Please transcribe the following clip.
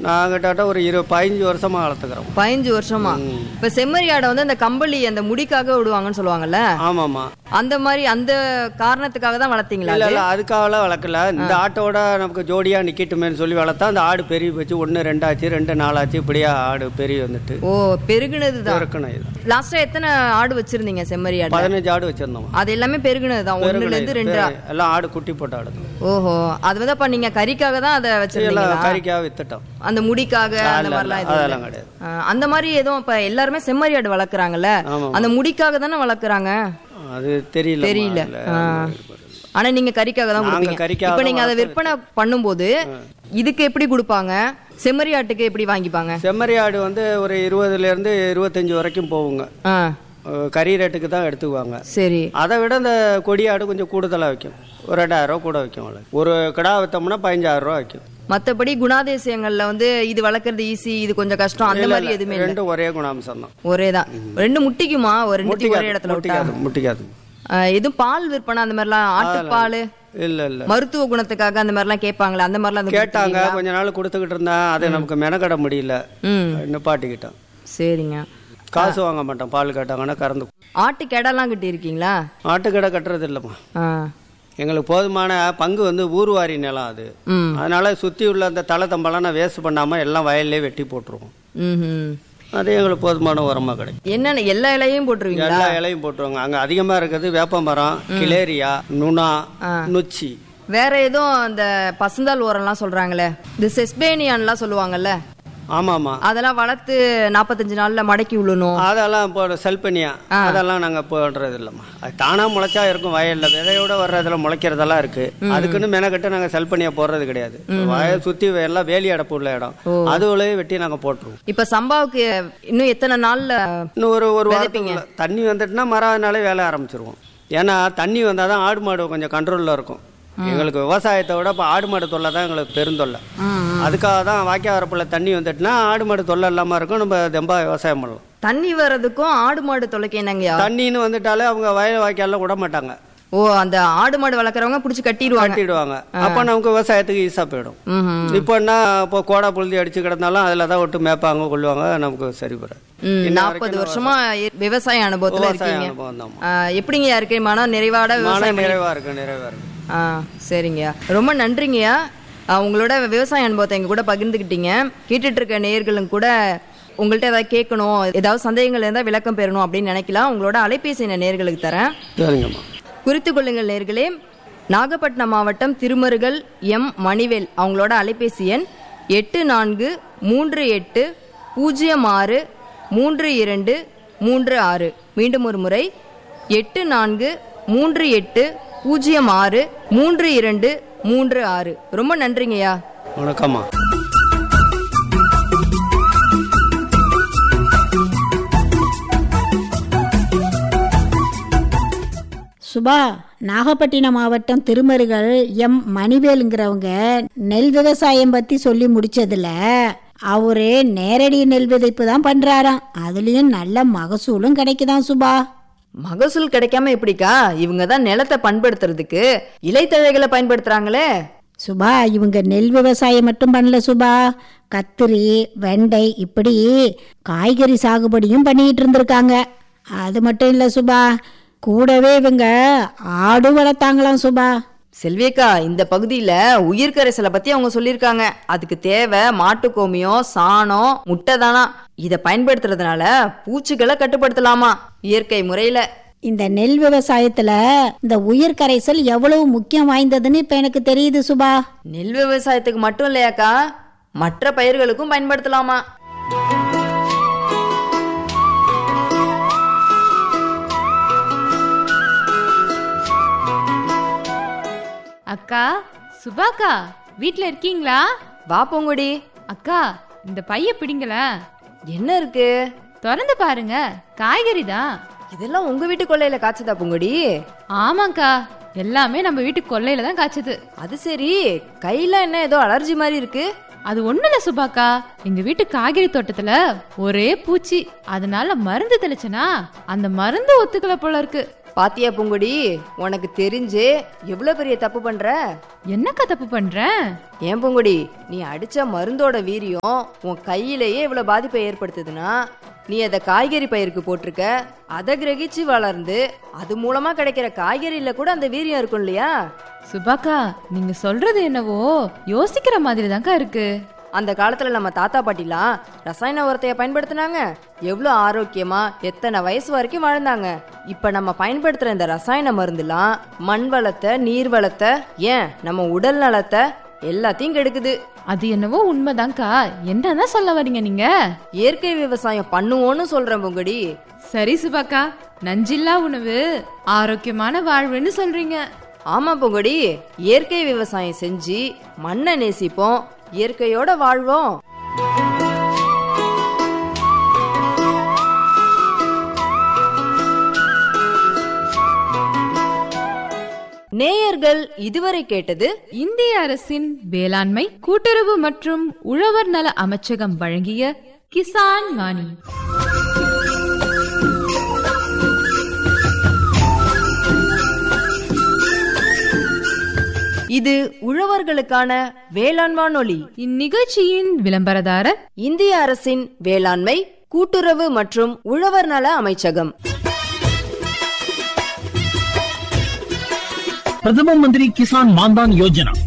நாங்கிட்ட ஒரு இரு பதினஞ்சு வருஷமா வளர்த்துக்கிறோம் பதினஞ்சு வருஷமா இப்ப செம்மறி ஆடை வந்து அந்த கம்பளி அந்த முடிக்காக விடுவாங்கன்னு சொல்லுவாங்கல்ல ஆமாம்மா அந்த மாதிரி அந்த காரணத்துக்காக தான் வளர்த்தீங்களா இல்லை அது? இல்லை அதுக்காகலாம் வளர்க்கல இந்த ஆட்டோட நமக்கு ஜோடியாக நிற்கட்டுமேனு சொல்லி வளர்த்தா அந்த ஆடு பெரிய போச்சு ஒன்று ரெண்டாச்சு ரெண்டு நாலாச்சு இப்படியா ஆடு பெரிய வந்துட்டு ஓ பெருகுனதுதான் இருக்கணும் இது லாஸ்டா எத்தனை ஆடு வச்சிருந்தீங்க செம்மறி ஆடு பதினஞ்சு ஆடு வச்சிருந்தோம் அது எல்லாமே பெருகுனதுதான் ஒண்ணுல இருந்து ரெண்டு ஆ- எல்லாம் ஆடு குட்டி போட்ட ஆடு தான். ஓஹோ அது வந்து அப்ப நீங்க கறிக்காக தான் அதை வச்சிருந்தீங்களா எல்லாம் கறிக்காக வித்துட்டோம் அந்த முடிக்காக அந்த இல்ல, மாதிரிலாம் இல்ல, எதுவும் அதெல்லாம் இல்ல. கிடையாது ஆ, அந்த மாதிரி எதுவும் இப்ப எல்லாருமே செம்மறி ஆடு வளர்க்குறாங்கல்ல ஆமா அந்த முடிக்காக தானே வளர்க்குறாங்க அது தெரியல தெரியல ஆ. ஆனா நீங்க கறிக்காக தான் நாங்க கொடுப்பீங்க கறிக்காக இப்ப தான் நீங்க அதை விற்பனை பண்ணும்போது இதுக்கு எப்படி கொடுப்பாங்க செம்மறி ஆட்டுக்கு எப்படி வாங்கிப்பாங்க செம்மறி ஆடு வந்து ஒரு இருபதுல இருந்து இருபத்தஞ்சு வரைக்கும் போகுங்க ஆ அஹ் கறி ரேட்டுக்கு தான் எடுத்துக்குவாங்க சரி அதை விட இந்த கொடி ஆடு கொஞ்சம் கூடுதலாக வைக்கும் ஒரு ரெண்டாயிரம் ரூபா கூட வைக்கும் அவளுக்கு ஒரு கிடா விற்றோம்னா பதினஞ்சாயிரம் ரூபா வைக்கும் மத்தபடி குணாதிசயங்கள்ல வந்து இது வளர்க்கறது ஈஸி இது கொஞ்சம் கஷ்டம் அந்த மாதிரி எதுவுமே இல்ல ரெண்டும் ஒரே குணாம்சம் தான் ஒரே தான் ரெண்டு முட்டிக்குமா ஒரு ரெண்டுத்தையும் ஒரே இடத்துல விட்டா முட்டிக்காது முட்டிக்காது ஆ, எதுவும் பால் விற்பனை அந்த மாதிரிலாம் ஆட்டுப்பால் இல்லை இல்லை மருத்துவ குணத்துக்காக அந்த மாதிரிலாம் கேட்பாங்களே அந்த மாதிரிலாம் அது கேட்டாங்க கொஞ்ச நாள் கொடுத்துக்கிட்டு இருந்தேன் அதை நமக்கு மெனக்கட முடியல ம் நிப்பாட்டிக்கிட்டோம் சரிங்க காசு வாங்க மாட்டோம் பால் கேட்டாங்கன்னா கறந்து ஆட்டு கெடெல்லாம் கட்டி இருக்கீங்களா ஆட்டுக்கடை கட்டுறது இல்லைம்மா ஆ எங்களுக்கு போதுமான பங்கு வந்து ஊர்வாரி நிலம் அது ம் அதனால சுற்றி உள்ள அந்த தலை தம்பெல்லாம் நான் வேஸ்ட் பண்ணாமல் எல்லாம் வயல்லே வெட்டி போட்டுருவோம் ம் அது எங்களுக்கு போதுமான உரமாக கிடைக்கும் என்னென்ன எல்லா இலையும் போட்டுருவீங்களா எல்லா இலையும் போட்டுருவாங்க அங்கே அதிகமாக இருக்கிறது வேப்ப மரம் கிளேரியா நுணா நொச்சி வேற எதுவும் அந்த பசுந்தால் ஓரம்லாம் சொல்றாங்களே இந்த செஸ்பேனியான்லாம் சொல்லுவாங்கல்ல ஆமாம்மா அதெல்லாம் வளர்த்து நாற்பத்தஞ்சு நாள்ல மடக்கி விழணும் அதெல்லாம் இப்போ செல்பனியா அதெல்லாம் நாங்கள் போடுறது இல்லைம்மா அது தானாக முளைச்சா இருக்கும் வயலில் விதையோட வர்றதுல முளைக்கிறதெல்லாம் இருக்கு அதுக்குன்னு மெனக்கட்டு நாங்கள் செல்பனியா போடுறது கிடையாது வயல் சுற்றி எல்லாம் வேலி அடப்பு உள்ள இடம் அதுவுலயே வெட்டி நாங்கள் போட்டுருவோம் இப்ப சம்பாவுக்கு இன்னும் எத்தனை நாள்ல இன்னும் ஒரு ஒரு வாரத்துக்குள்ள தண்ணி வந்துட்டுனா மறாதனாலே வேலை ஆரம்பிச்சிருவோம் ஏன்னா தண்ணி வந்தால் தான் ஆடு மாடு கொஞ்சம் கண்ட்ரோலில் இருக்கும் எங்களுக்கு விவசாயத்தை விட இப்போ ஆடு மாடு தொல்லை தான் எங்களுக்கு பெருந்தொல்லை அதுக்காக தான் வாய்க்கா வரப்புல தண்ணி வந்துட்டுனா ஆடு மாடு தொல்லை இல்லாமல் இருக்கும் நம்ம தெம்பா விவசாயம் பண்ணலாம் தண்ணி வர்றதுக்கும் ஆடு மாடு தொலைக்க என்னங்கய்யா தண்ணின்னு வந்துட்டாலே அவங்க வயல் வாய்க்கால விட மாட்டாங்க ஓ அந்த ஆடு மாடு வளர்க்குறவங்க பிடிச்சி கட்டிடுவாங்க கட்டிடுவாங்க அப்போ நமக்கு விவசாயத்துக்கு ஈஸியாக போயிடும் ம்ஹும். இப்போன்னா இப்போ கோடா புழுதி அடிச்சு கிடந்தாலும் அதில் தான் விட்டு மேய்ப்பாங்க கொள்ளுவாங்க நமக்கு சரி வராது ம் நாற்பது வருஷமா இ- விவசாய அனுபவத்துல விவசாய இருக்கீங்க அனுபவம் தான் ஆ, எப்படிங்கய்யா இருக்கு மன நிறைவாட மன விவசாயம் பண்ணி- நிறைவாக இருக்கு நிறைவாக இருக்கு ஆ சரிங்கய்யா ரொம்ப நன்றிங்கய்யா ஆ, உங்களோட விவசாய அனுபவத்தை எங்க கூட பகிர்ந்துக்கிட்டீங்க கேட்டுட்டு இருக்க நேயர்களும் கூட உங்கள்ட்ட ஏதாவது கேட்கணும் ஏதாவது சந்தேகங்கள் இருந்தால் விளக்கம் பெறணும் அப்படின்னு நினைக்கலாம் உங்களோட அலைபேசி எண் நேயர்களுக்கு தரேன் சரிங்கம்மா குறித்து கொள்ளுங்கள் நேர்களே நாகப்பட்டினம் மாவட்டம் திருமருகல் எம் மணிவேல் அவங்களோட அலைபேசி எண் எட்டு நான்கு மூன்று எட்டு பூஜ்ஜியம் ஆறு மூன்று இரண்டு மூன்று ஆறு மீண்டும் ஒரு முறை எட்டு நான்கு மூன்று எட்டு பூஜ்ஜியம் ஆறு மூன்று இரண்டு மூன்று ஆறு ரொம்ப நன்றிங்கய்யா வணக்கம்மா சுபா நாகப்பட்டினம் மாவட்டம் திருமருகல் எம் மணிவேலுங்கிறவங்க நெல் விவசாயம் பற்றி சொல்லி முடிச்சதுல அவரு நேரடி நெல் விதைப்பு தான் பண்ணுறாராம் அதுலேயும் நல்ல மகசூலும் கிடைக்குதாம் சுபா மகசூல் கிடைக்காம எப்படிக்கா இவங்க தான் நிலத்தை பண்படுத்துறதுக்கு இலைத்தழைகளை பயன்படுத்துறாங்களே சுபா இவங்க நெல் விவசாயம் மட்டும் பண்ணல சுபா கத்திரி வெண்டை இப்படி காய்கறி சாகுபடியும் பண்ணிட்டு இருந்திருக்காங்க அது மட்டும் இல்லை சுபா கூடவே இவங்க ஆடு வளர்த்தாங்களாம் சுபா செல்வியக்கா இந்த பகுதியில உயிர்கரைசலை பத்தி அவங்க சொல்லியிருக்காங்க அதுக்கு தேவை மாட்டுக்கோமியம் சாணம் முட்டை தானா இதை பயன்படுத்துறதுனால பூச்சிகளை கட்டுப்படுத்தலாமா இயற்கை முறையில இந்த நெல் விவசாயத்துல இந்த உயிர் கரைசல் எவ்வளவு முக்கியம் வாய்ந்ததுன்னு இப்ப எனக்கு தெரியுது சுபா நெல் விவசாயத்துக்கு மட்டும் இல்லையாக்கா மற்ற பயிர்களுக்கும் பயன்படுத்தலாமா அக்கா சுபாக்கா வீட்ல இருக்கீங்களா வா பூங்குடி அக்கா இந்த பைய பிடிங்களேன் என்ன இருக்கு திறந்து பாருங்க காய்கறி தான் இதெல்லாம் உங்க வீட்டு கொள்ளையில காய்ச்சதா பூங்குடி ஆமாக்கா எல்லாமே நம்ம வீட்டு கொல்லையில தான் காய்ச்சது அது சரி கையில என்ன ஏதோ அலர்ஜி மாதிரி இருக்கு அது ஒண்ணு இல்ல சுபாக்கா எங்க வீட்டு காய்கறி தோட்டத்துல ஒரே பூச்சி அதனால மருந்து தெளிச்சனா அந்த மருந்து ஒத்துக்கல போல இருக்கு பாத்தியா பூங்குடி உனக்கு தெரிஞ்சே எவ்வளவு பெரிய தப்பு பண்ற என்னக்கா தப்பு பண்றேன் ஏன் பூங்குடி நீ அடிச்ச மருந்தோட வீரியம் உன் கையிலேயே இவ்வளவு பாதிப்பை ஏற்படுத்துதுன்னா நீ அதை காய்கறி பயிருக்கு போட்டிருக்க அதை கிரகிச்சு வளர்ந்து அது மூலமா கிடைக்கிற காய்கறியில கூட அந்த வீரியம் இருக்கும் இல்லையா சுபாக்கா நீங்க சொல்றது என்னவோ யோசிக்கிற மாதிரி தான்க்கா இருக்கு அந்த காலத்துல நம்ம தாத்தா பாட்டிலாம் ரசாயன உரத்தைய பயன்படுத்தினாங்க எவ்வளோ ஆரோக்கியமா எத்தனை வயசு வரைக்கும் வாழ்ந்தாங்க இப்ப நம்ம பயன்படுத்துற இந்த ரசாயன மருந்துலாம் மண் வளத்தை நீர் வளத்தை ஏன் நம்ம உடல் நலத்தை எல்லாத்தையும் கெடுக்குது அது என்னவோ உண்மைதான்க்கா என்னதான் சொல்ல வரீங்க நீங்க இயற்கை விவசாயம் பண்ணுவோன்னு சொல்றேன் பொங்கடி சரி சுபாக்கா நஞ்சில்லா உணவு ஆரோக்கியமான வாழ்வுன்னு சொல்றீங்க ஆமா பொங்கடி இயற்கை விவசாயம் செஞ்சு மண்ணை நேசிப்போம் இயற்கையோட வாழ்வோம் நேயர்கள் இதுவரை கேட்டது இந்திய அரசின் வேளாண்மை கூட்டுறவு மற்றும் உழவர் நல அமைச்சகம் வழங்கிய கிசான் வாணி இது உழவர்களுக்கான வேளாண் வானொலி இந்நிகழ்ச்சியின் விளம்பரதாரர் இந்திய அரசின் வேளாண்மை கூட்டுறவு மற்றும் உழவர் நல அமைச்சகம் பிரதம மந்திரி கிசான் மான்தான் யோஜனா